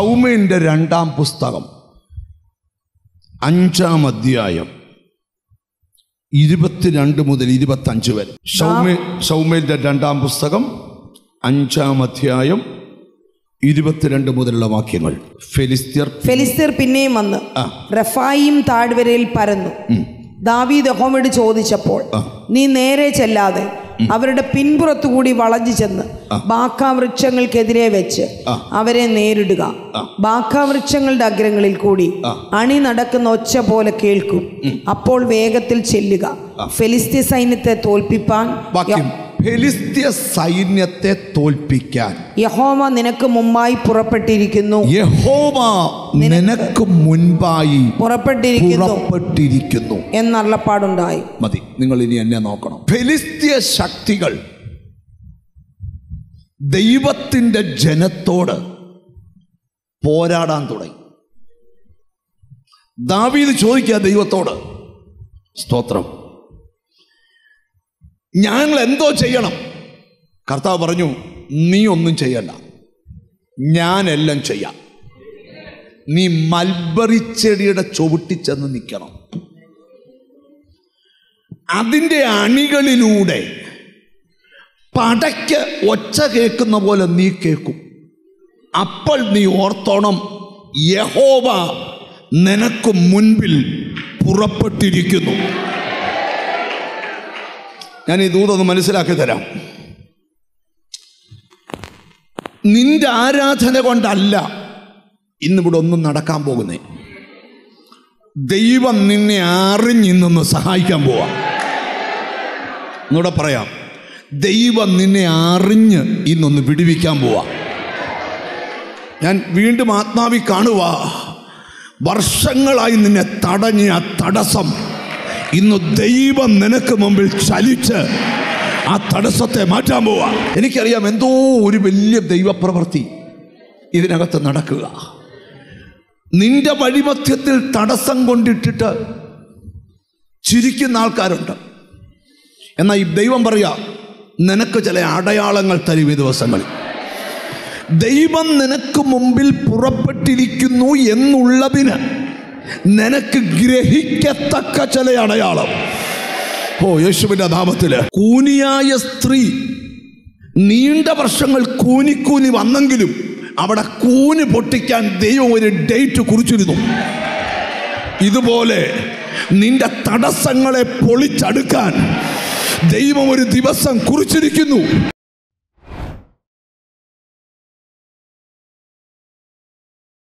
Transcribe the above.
ഷൗമേന്റെ രണ്ടാം പുസ്തകം അഞ്ചാം അധ്യായം ഇരുപത്തിരണ്ട് മുതൽ ഇരുപത്തഞ്ച് വരെ ഷൗമേ ഷൗമേന്റെ രണ്ടാം പുസ്തകം അഞ്ചാം അധ്യായം ഇരുപത്തിരണ്ട് മുതലുള്ള വാക്യങ്ങൾ ഫെലിസ്ത്യർ ഫെലിസ്തീർ പിന്നെയും വന്ന് റഫായിം താഴ്വരയിൽ പരന്നു ദാവീദ് യഹോവയോട് ചോദിച്ചപ്പോൾ നീ നേരെ ചെല്ലാതെ അവരുടെ പിൻപുറത്തുകൂടി വളഞ്ഞു ചെന്ന് ബാക്ക വൃക്ഷങ്ങൾക്കെതിരെ വെച്ച് അവരെ നേരിടുക ബാക്ക വൃക്ഷങ്ങളുടെ അഗ്രങ്ങളിൽ കൂടി അണി നടക്കുന്ന ഒച്ച പോലെ കേൾക്കും അപ്പോൾ വേഗത്തിൽ ചെല്ലുക ഫെലിസ്തീ സൈന്യത്തെ തോൽപ്പിപ്പാൻ വാക്യം ഫെലിസ്ത്യ സൈന്യത്തെ തോൽപ്പിക്കാൻ യഹോവ നിനക്ക് മുമ്പായി പുറപ്പെട്ടിരിക്കുന്നു യഹോവ നിനക്ക് മുൻപായി പുറപ്പെട്ടിരിക്കുന്നു പുറപ്പെട്ടിരിക്കുന്നു എന്നള്ളപ്പാടുണ്ടായി മതി നിങ്ങൾ ഇനി എന്നെ നോക്കണം ഫെലിസ്തീയ ശക്തികൾ ദൈവത്തിൻ്റെ ജനത്തോട് പോരാടാൻ തുടങ്ങി ദാവീദ് ചോദിക്കുക ദൈവത്തോട് സ്തോത്രം ഞങ്ങൾ എന്തോ ചെയ്യണം കർത്താവ് പറഞ്ഞു നീ ഒന്നും ചെയ്യണ്ട ഞാനെല്ലാം ചെയ്യാം നീ മൽബറി ചെടിയുടെ ചുവട്ടിച്ചെന്ന് നിൽക്കണം അതിൻ്റെ അണികളിലൂടെ പടയ്ക്ക് ഒച്ച കേൾക്കുന്ന പോലെ നീ കേൾക്കും അപ്പോൾ നീ ഓർത്തോണം യഹോവ നിനക്ക് മുൻപിൽ പുറപ്പെട്ടിരിക്കുന്നു ഞാൻ ഈ ദൂതൊന്ന് മനസ്സിലാക്കി തരാം നിന്റെ ആരാധന കൊണ്ടല്ല ഇന്നിവിടെ ഒന്നും നടക്കാൻ പോകുന്നേ ദൈവം നിന്നെ അറിഞ്ഞിന്നൊന്ന് സഹായിക്കാൻ പോവാ എന്നൂടെ പറയാം ദൈവം നിന്നെ അറിഞ്ഞ് ഇന്നൊന്ന് വിടുവിക്കാൻ പോവാ ഞാൻ വീണ്ടും ആത്മാവി കാണുക വർഷങ്ങളായി നിന്നെ തടഞ്ഞ ആ തടസ്സം ഇന്ന് ദൈവം നിനക്ക് മുമ്പിൽ ചലിച്ച് ആ തടസ്സത്തെ മാറ്റാൻ പോവാ എനിക്കറിയാം എന്തോ ഒരു വലിയ ദൈവപ്രവൃത്തി ഇതിനകത്ത് നടക്കുക നിന്റെ വഴിമധ്യത്തിൽ തടസ്സം കൊണ്ടിട്ടിട്ട് ചിരിക്കുന്ന ആൾക്കാരുണ്ട് എന്നാൽ ഈ ദൈവം പറയാ നിനക്ക് ചില അടയാളങ്ങൾ തരും ഈ ദിവസങ്ങളിൽ ദൈവം നിനക്ക് മുമ്പിൽ പുറപ്പെട്ടിരിക്കുന്നു എന്നുള്ളതിന് നിനക്ക് ഗ്രഹിക്കത്തക്ക ചില അടയാളം ഓ യേശുവിൻ്റെ നാമത്തില് കൂനിയായ സ്ത്രീ നീണ്ട വർഷങ്ങൾ കൂനിക്കൂനി വന്നെങ്കിലും അവിടെ കൂന് പൊട്ടിക്കാൻ ദൈവം ഒരു ഡേറ്റ് കുറിച്ചിരുന്നു ഇതുപോലെ നിന്റെ തടസ്സങ്ങളെ പൊളിച്ചടുക്കാൻ ദൈവം ഒരു ദിവസം കുറിച്ചിരിക്കുന്നു